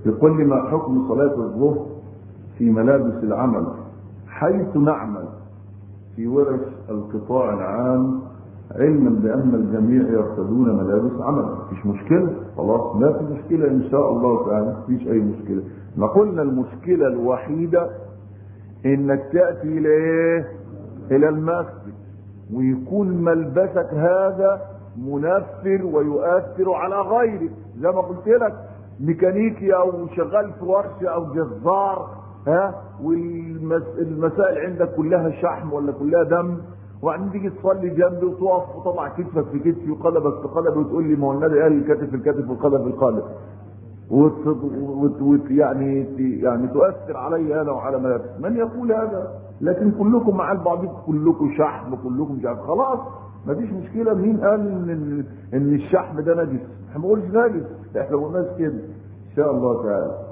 يقول لي ما حكم صلاة الظهر في ملابس العمل حيث نعمل في ورش القطاع العام علما بأن الجميع يرتدون ملابس عمل مفيش مشكلة خلاص لا في مشكلة إن شاء الله تعالى مفيش أي مشكلة ما قلنا المشكلة الوحيدة إنك تأتي إلى إيه؟ إلى المسجد ويكون ملبسك هذا منفر ويؤثر على غيرك زي ما قلت لك ميكانيكي او شغال في ورشه او جزار ها والمسائل عندك كلها شحم ولا كلها دم وبعدين تيجي تصلي جنبي وتقف وطلع كتفك في كتفي وقلبك في قلبي وتقول لي ما هو النبي قال الكتف في الكتف والقلب في القلب وت... وت... وت... يعني يعني تؤثر علي انا وعلى ملابس من يقول هذا لكن كلكم مع بعضكم كلكم شحم كلكم مش عارف خلاص ما فيش مشكله مين قال ان ان الشحم ده نجس احنا ما بنقولش نجس احنا ما قلناش كده ان شاء الله تعالى